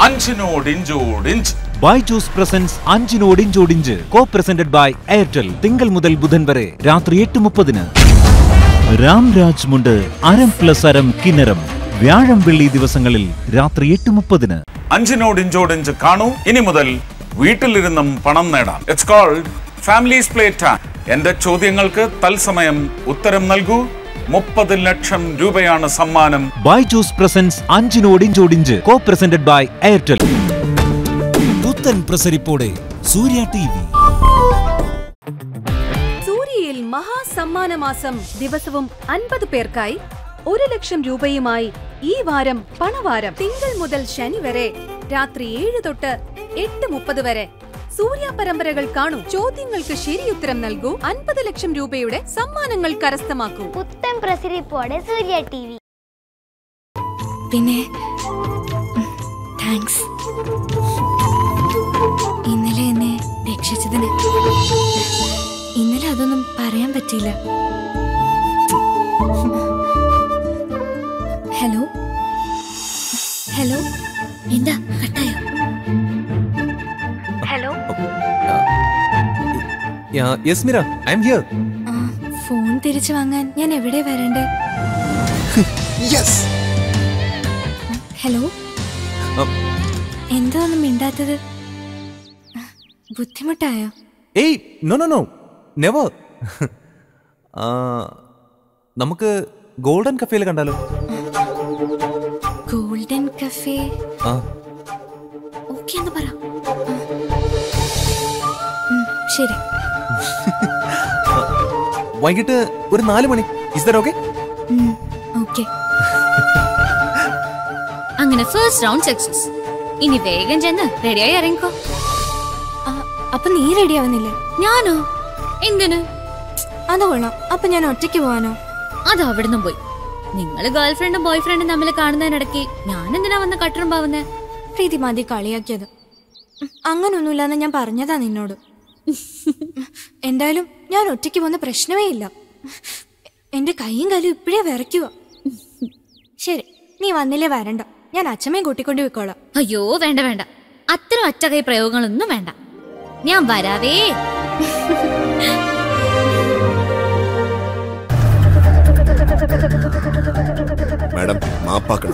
അഞ്ചിനോടിഞ്ചോടിഞ്ച് Byju's presents അഞ്ചിനോടിഞ്ചോടിഞ്ച് co presented by Airtel തിങ്കൾ മുതൽ ബുധൻ വരെ രാത്രി എട്ട് മുപ്പതിന് രാംരാജ് മുണ്ട് അരം പ്ലസ് അരം കിന്നരം വ്യാഴം വെള്ളി ദിവസങ്ങളിൽ രാത്രി എട്ട് മുപ്പതിന് അഞ്ചിനോടിഞ്ചോടിഞ്ച് കാണൂ ഇനി മുതൽ വീട്ടിലിരുന്നും പണം നേടാം it's called families play time എന്റെ ചോദ്യങ്ങൾക്ക് തത്സമയം ഉത്തരം നൽകൂ മുപ്പത് ലക്ഷം രൂപയാണ് സമ്മാനം ബൈജൂസ് പ്രസൻസ് അഞ്ചിനോടിഞ്ചോടിഞ്ച് കോ പ്രസന്റഡ് ബൈ എയർടെൽ പുത്തൻ പ്രസരിപ്പോടെ സൂര്യ ടി വി സൂര്യയിൽ മഹാസമ്മാനമാസം ദിവസവും അൻപത് പേർക്കായി ഒരു ലക്ഷം രൂപയുമായി ഈ വാരം പണവാരം തിങ്കൾ മുതൽ ശനി വരെ രാത്രി ഏഴ് തൊട്ട് എട്ട് മുപ്പത് വരെ സൂര്യ പരമ്പരകൾ കാണൂ ചോദ്യങ്ങൾക്ക് ശരിയുത്തരം നൽകൂ അൻപത് ലക്ഷം രൂപയുടെ സമ്മാനങ്ങൾ കരസ്ഥമാക്കൂ പുത്തൻ പ്രസരിപ്പോടെ സൂര്യ ടി വി പിന്നെ താങ്ക്സ് ഇന്നലെ എന്നെ രക്ഷിച്ചതിന് ഇന്നലെ അതൊന്നും പറയാൻ പറ്റിയില്ല ഹലോ ഹലോ എന്താ കട്ടായോ hello yes Mira I am here ആ, ഫോൺ തിരിച്ചു വാങ്ങാൻ ഞാൻ എവിടെ വരണ്ടേ ഹലോ എന്താ ഒന്നും മിണ്ടാത്തത് ബുദ്ധിമുട്ടായോ ഏയ് നോ നോ നോ നെവർ നമുക്ക് ഗോൾഡൻ കഫേയിൽ കണ്ടാലോ ഗോൾഡൻ കഫേ ആ ഓക്കെ എന്ന് പറ ഉം, ശരി വൈകിട്ട് ഒരു നാല് മണി ഇസ് ദർ ഓക്കെ ഓക്കെ അങ്ങനെ ഫസ്റ്റ് റൗണ്ട് സക്സസ് ഇനി വേഗം ചെന്ന് റെഡിയായി ഇറങ്ങിക്കോ അപ്പൊ നീ റെഡി ആവുന്നില്ലേ ഞാനോ എന്തിന് അത് കൊള്ളാം അപ്പൊ ഞാൻ ഒറ്റയ്ക്ക് പോവാനോ അത് അവിടുന്ന് പോയി നിങ്ങൾ ഗേൾഫ്രണ്ടും ബോയ് ഫ്രണ്ടും തമ്മിൽ കാണുന്നതിനിടയ്ക്ക് ഞാൻ എന്തിനാ വന്ന് കട്ടറും പാവുന്നേ പ്രീതി മതി കളിയാക്കിയത് ഉം, അങ്ങനൊന്നുമില്ലെന്ന് ഞാൻ പറഞ്ഞതാ നിന്നോട് എന്തായാലും ഞാൻ ഒറ്റയ്ക്ക് പോകുന്ന പ്രശ്നമേ ഇല്ല എന്റെ കൈയും കാലും ഇപ്പോഴേ വിറയ്ക്കുക ശരി നീ വന്നില്ലേ വരണ്ട ഞാൻ അച്ഛമ്മയും കൂട്ടിക്കൊണ്ട് പോയിക്കോളാം അയ്യോ വേണ്ട വേണ്ട അത്തരം അറ്റകൈ പ്രയോഗങ്ങളൊന്നും വേണ്ട ഞാൻ വരാവേ മാഡം മാപ്പാക്കണം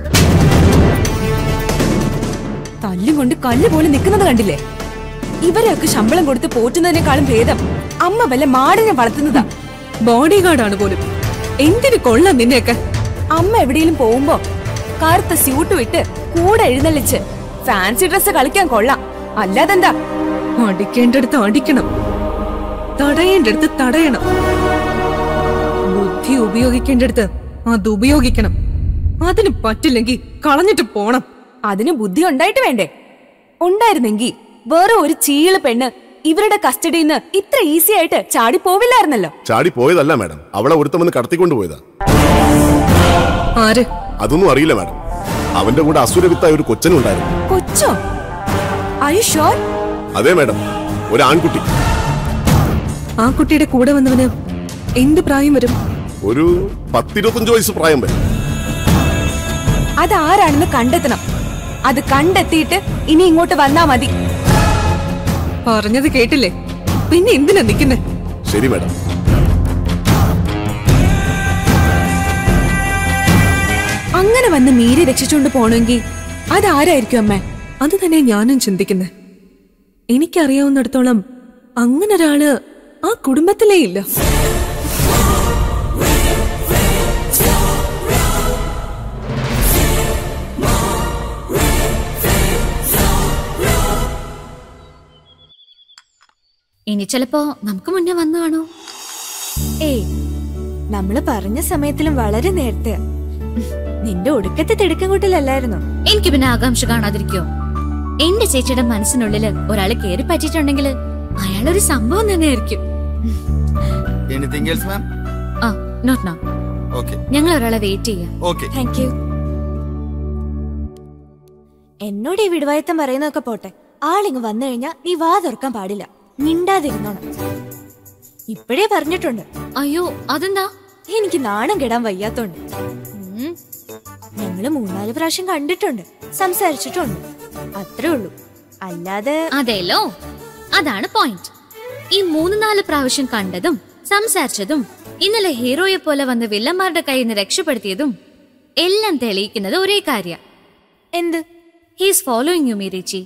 തല്ലും കൊണ്ട് കല്ല് പോലെ നിൽക്കുന്നത് കണ്ടില്ലേ ഇവരെയൊക്കെ ശമ്പളം കൊടുത്ത് പോറ്റുന്നതിനേക്കാളും ഭേദം അമ്മ വല്ല മാടിനെ വളർത്തുന്നതാ ബോഡി ഗാർഡാണ് പോലും എന്തിനു കൊള്ളാം നിന്നെയൊക്കെ അമ്മ എവിടെയെങ്കിലും പോകുമ്പോ കറുത്ത സ്യൂട്ട് വിട്ട് കൂടെ എഴുന്നള്ളിച്ച് ഫാൻസി ഡ്രസ് കളിക്കാൻ കൊള്ളാം അല്ലാതെന്താ അടിക്കേണ്ടടുത്ത് അടിക്കണം തടയേണ്ടടുത്ത് തടയണം ബുദ്ധി ഉപയോഗിക്കേണ്ടടുത്ത് അത് ഉപയോഗിക്കണം അതിന് പറ്റില്ലെങ്കിൽ കളഞ്ഞിട്ട് പോണം അതിന് ബുദ്ധി ഉണ്ടായിട്ട് വേണ്ടേ ഉണ്ടായിരുന്നെങ്കി വേറെ ഒരു ചീള് പെണ്ണ് ഇവരുടെ കസ്റ്റഡിയിൽ നിന്ന് ഇത്ര ഈസി ആയിട്ട് ചാടി പോവില്ലായിരുന്നല്ലോ ചാടി പോയതല്ല മാഡം അവളെ ഒരുത്തം വന്ന് കടത്തിക്കൊണ്ട് പോയതാ ആര് അതൊന്നും അറിയില്ല മാഡം അവന്റെ കൂടെ അസുരവിത്തായ ഒരു കൊച്ചനും ഉണ്ടായിരുന്നു കൊച്ചോ ഐ ഷോർ അതെ മാഡം ഒരു ആൺകുട്ടി ആ കുട്ടിയുടെ കൂടെ വന്നവന് എന്ത് പ്രായം വരും ഒരു പത്തിരുപത്തഞ്ച് വയസ്സ് പ്രായം വരും അതാരാണെന്ന് കണ്ടെത്തണം അത് കണ്ടെത്തിയിട്ട് ഇനി ഇങ്ങോട്ട് വന്നാ മതി പറഞ്ഞത് കേട്ടില്ലേ പിന്നെ എന്തിനാ നിക്കുന്നേ ശരി മാഡം അങ്ങനെ വന്ന് മീരെ രക്ഷിച്ചുകൊണ്ട് പോണെങ്കിൽ അതാരായിരിക്കും അമ്മ അത് തന്നെ ഞാനും ചിന്തിക്കുന്നത് എനിക്കറിയാവുന്നിടത്തോളം അങ്ങനെ ഒരാള് ആ കുടുംബത്തിലേ ഇല്ല ഇനി ചിലപ്പോ നമുക്ക് മുന്നേ വന്നു കാണോ ഏയ് നമ്മള് പറഞ്ഞ സമയത്തിലും വളരെ നേരത്തെ നിന്റെ ഒടുക്കത്തെ തിടുക്കംകൂട്ടിലല്ലായിരുന്നോ എനിക്ക് പിന്നെ ആകാംക്ഷ കാണാതിരിക്കോ എന്റെ ചേച്ചിയുടെ മനസ്സിനുള്ളില് ഒരാള് കേറി പറ്റിയിട്ടുണ്ടെങ്കിൽ അയാളൊരു സംഭവം തന്നെയായിരിക്കും എനിത്തിങ് എൽസ് മാം ആ നോട്ട് നോ ഓക്കെ ഞങ്ങൾ ഒരാളെ വെയിറ്റ് ചെയ്യാം ഓക്കെ താങ്ക് യു എന്നോട് ഈ വിടുവായത്തം പറയുന്നതൊക്കെ പോട്ടെ ആളിങ് വന്നു കഴിഞ്ഞാ നീ വാ തുറക്കാൻ പാടില്ല മിണ്ടാതിരുന്നോണം ഇപ്പോഴേ പറഞ്ഞിട്ടുണ്ട് അയ്യോ അതെന്താ എനിക്ക് നാണം കെടാൻ വയ്യാത്തോണ്ട് ഉം, ഞങ്ങള് മൂന്നാല് പ്രാവശ്യം കണ്ടിട്ടുണ്ട് സംസാരിച്ചിട്ടുണ്ട് അത്രേ ഉള്ളൂ അല്ലാതെ അതെല്ലോ അതാണ് പോയിന്റ് ഈ മൂന്ന് നാല് പ്രാവശ്യം കണ്ടതും സംസാരിച്ചതും ഇന്നലെ ഹീറോയെ പോലെ വന്ന് വില്ലന്മാരുടെ കയ്യിൽ നിന്ന് രക്ഷപ്പെടുത്തിയതും എല്ലാം തെളിയിക്കുന്നത് ഒരേ കാര്യ എന്ത് ഹീസ് ഫോളോയിങ് യു മീരേച്ചി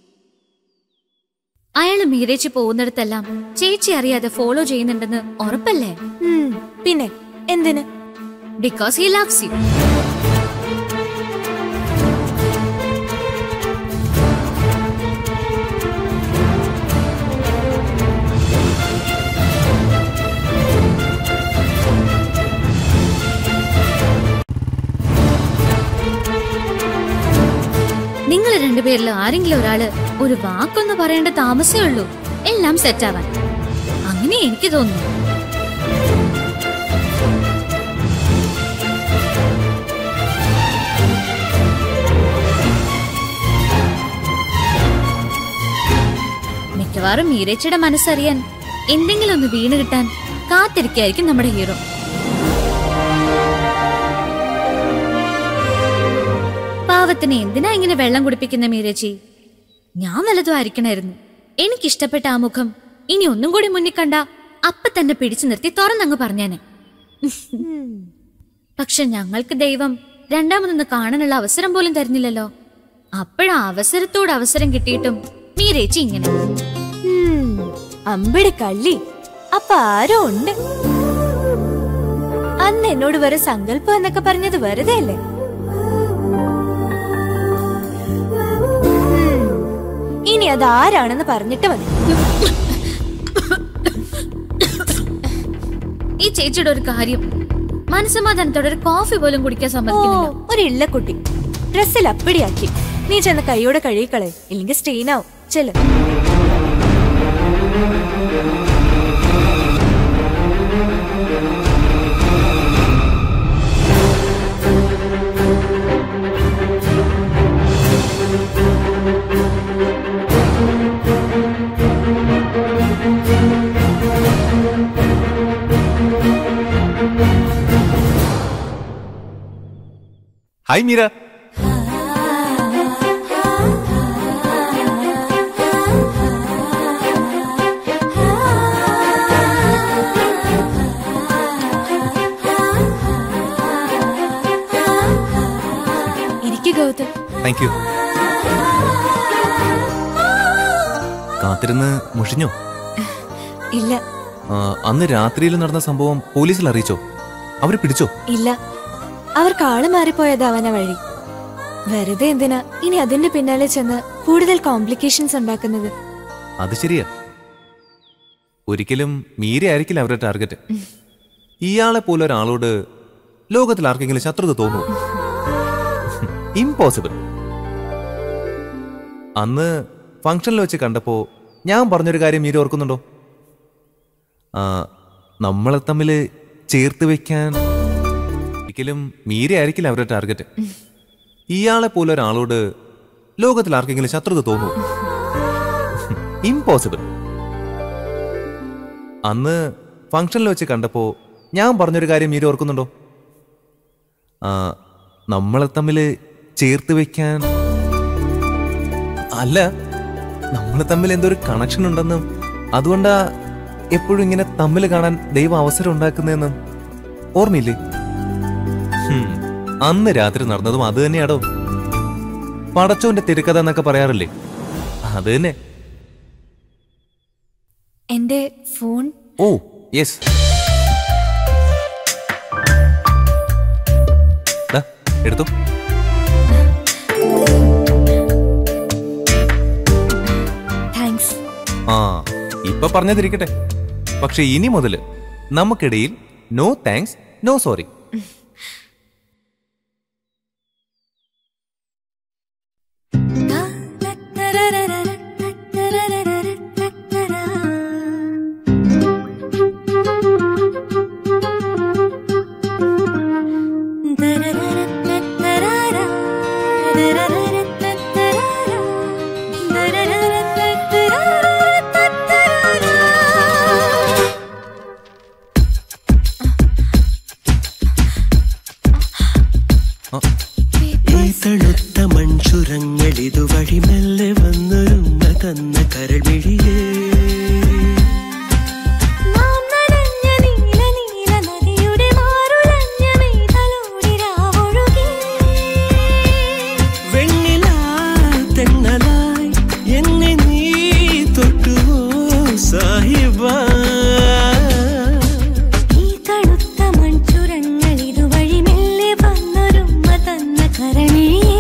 അയാള് മീരേച്ചി പോകുന്നിടത്തെല്ലാം ചേച്ചി അറിയാതെ ഫോളോ ചെയ്യുന്നുണ്ടെന്ന് ഉറപ്പല്ലേ ഉം, പിന്നെ എന്തിന് ബിക്കോസ് ഹി ലവ്സ് യു നിങ്ങൾ രണ്ടുപേരിൽ ആരെങ്കിലും ഒരാള് ഒരു വാക്കൊന്ന് പറയേണ്ട താമസേ ഉള്ളൂ എല്ലാം സെറ്റാവാൻ അങ്ങനെ എനിക്ക് തോന്നുന്നു മിക്കവാറും മീരച്ചയുടെ മനസ്സറിയാൻ എന്തെങ്കിലും ഒന്ന് വീണ് കിട്ടാൻ കാത്തിരിക്കായിരിക്കും നമ്മുടെ ഹീറോ പാവത്തിന് എന്തിനാ ഇങ്ങനെ വെള്ളം കുടിപ്പിക്കുന്ന മീരച്ചി ഞാൻ വല്ലതും ആയിരിക്കണായിരുന്നു എനിക്കിഷ്ടപ്പെട്ട ആ മുഖം ഇനി ഒന്നും കൂടി മുന്നിൽ കണ്ട അപ്പ തന്നെ പിടിച്ചു നിർത്തി തുറന്നങ്ങ് പറഞ്ഞേനെ പക്ഷെ ഞങ്ങൾക്ക് ദൈവം രണ്ടാമതൊന്ന് കാണാനുള്ള അവസരം പോലും തരുന്നില്ലല്ലോ അപ്പോഴാ അവസരത്തോട് അവസരം കിട്ടിയിട്ടും മീരേച്ചി ഇങ്ങനെ ഉം, അമ്പിടി കള്ളി അപ്പൊ ആരോ ഉണ്ട് അന്ന് എന്നോട് വെറും സങ്കല്പം എന്നൊക്കെ പറഞ്ഞത് വെറുതെ അല്ലേ ഉം, ഇനി അത് ആരാണെന്ന് പറഞ്ഞിട്ട് മതി ഈ ചേച്ചിയുടെ ഒരു കാര്യം മനസ്സമാധാനത്തോടെ ഒരു കോഫി പോലും കുടിക്കാൻ ഓ സമ്മതിക്കുന്നില്ല ഒരു ഇള്ളക്കുട്ടി ഡ്രസ്സിൽ അപ്പിടിയാക്കി നീ ചെന്ന് കൈയോടെ കഴുകിക്കളെ ഇല്ലെങ്കിൽ സ്ട്രെയിൻ ആവും ചെല് ഹായ് മീര ഇരിക്കു ഗൗതം താങ്ക് യു കാത്തിരുന്ന് മുഷിഞ്ഞോ ഇല്ല ആ, അന്ന് രാത്രിയിൽ നടന്ന സംഭവം പോലീസിൽ അറിയിച്ചോ അവര് പിടിച്ചോ ഇല്ല അവർക്ക് ആള് മാറിപ്പോയതാവന വഴി വെറുതെ എന്തിനാ ഇനി അതിന്റെ പിന്നാലെ ചെന്ന് കൂടുതൽ കോംപ്ലിക്കേഷൻസ് ഉണ്ടാക്കുന്നത് അത് ശരിയാ ഒരിക്കലും മീര ആയിരിക്കില്ല അവരുടെ ടാർഗറ്റ് ഇയാളെ പോലെ ഒരാളോട് ലോകത്തിൽ ആർക്കെങ്കിലും ശത്രുത തോന്നുമോ ഇമ്പോസിബിൾ അന്ന് ഫംഗ്ഷനിൽ വെച്ച് കണ്ടപ്പോ ഞാൻ പറഞ്ഞൊരു കാര്യം മീര ഓർക്കുന്നുണ്ടോ ആ, നമ്മളെ തമ്മിൽ ചേർത്ത് വെക്കാൻ ഒരിക്കലും മീര ആയിരിക്കില്ല അവരുടെ ടാർഗറ്റ് ഇയാളെ പോലെ ഒരാളോട് ലോകത്തിൽ ആർക്കെങ്കിലും ശത്രുത തോന്നുമോ ഇമ്പോസിബിൾ അന്ന് ഫംഗ്ഷനിൽ വെച്ച് കണ്ടപ്പോ ഞാൻ പറഞ്ഞൊരു കാര്യം മീര ഓർക്കുന്നുണ്ടോ ആ, നമ്മളെ തമ്മിൽ ചേർത്ത് വെക്കാൻ അല്ല നമ്മളെ തമ്മിൽ എന്തോ ഒരു കണക്ഷൻ ഉണ്ടെന്നും അതുകൊണ്ടാ എപ്പോഴും ഇങ്ങനെ തമ്മിൽ കാണാൻ ദൈവം അവസരം ഉണ്ടാക്കുന്നതെന്നും ഓർമ്മയില്ലേ ഹും, അന്ന് രാത്രി നടന്നതും അത് തന്നെയാടോ പടച്ചോന്റെ തിരുക്കഥ എന്നൊക്കെ പറയാറില്ലേ അത് തന്നെ എന്റെ ഫോൺ ഓ യെസ് എടുത്തു താങ്ക്സ് ആ ഇപ്പൊ പറഞ്ഞതിരിക്കട്ടെ പക്ഷെ ഇനി മുതൽ നമുക്കിടയിൽ നോ താങ്ക്സ് നോ സോറി മൺചുരങ്ങൾ ഇതുവഴി മെല്ലെ വന്നൊരുമ്മ തന്ന കരൾമിഴിയേ നാം നനഞ്ഞ നീല നീല നദിയുടെ മാറുലഞ്ഞ മെയ്തലോടി രാവൊഴുകി. വെണ്ണിലാ തെന്നലായി എന്നെ നീ തൊട്ടുവോ സാഹിബ ഈ തണുത്ത മൺചുരങ്ങൾ ഇതുവഴി മെല്ലെ വന്നൊരുമ്മ തന്ന കരമിഴിയേ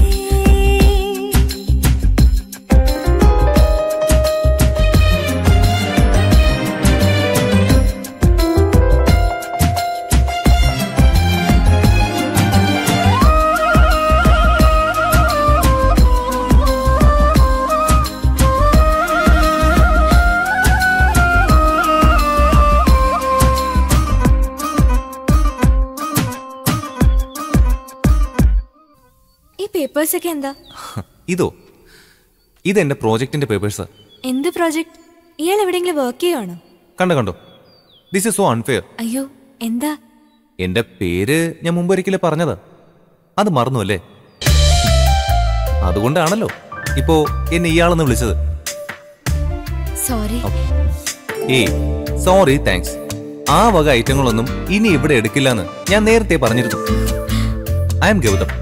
ഈ പേപ്പേഴ്സ് ഒക്കെ എന്താ ഇതോ ഇതെന്റെ പ്രോജക്റ്റിന്റെ പേപ്പേഴ്സ് എന്ത് പ്രോജക്റ്റ് ഇയാൾ എവിടെയെങ്കിലും വർക്ക് ചെയ്യുവാണോ കണ്ടോ കണ്ടോ ദിസ് ഇസ് സോ അൺഫെയർ അയ്യോ എന്താ എന്റെ പേര് ഞാൻ മുമ്പ് ഒരിക്കലും പറഞ്ഞതാ അത് മറന്നു അല്ലേ അതുകൊണ്ടാണല്ലോ ഇപ്പോ എന്നെ ഇയാളെന്ന് വിളിച്ചത് സോറി ഏയ് സോറി താങ്ക്സ് ആ വക ഐറ്റങ്ങളൊന്നും ഇനി ഇവിടെ എടുക്കില്ലെന്ന് ഞാൻ നേരത്തെ പറഞ്ഞിരുന്നു ഐ എം ഗൗതം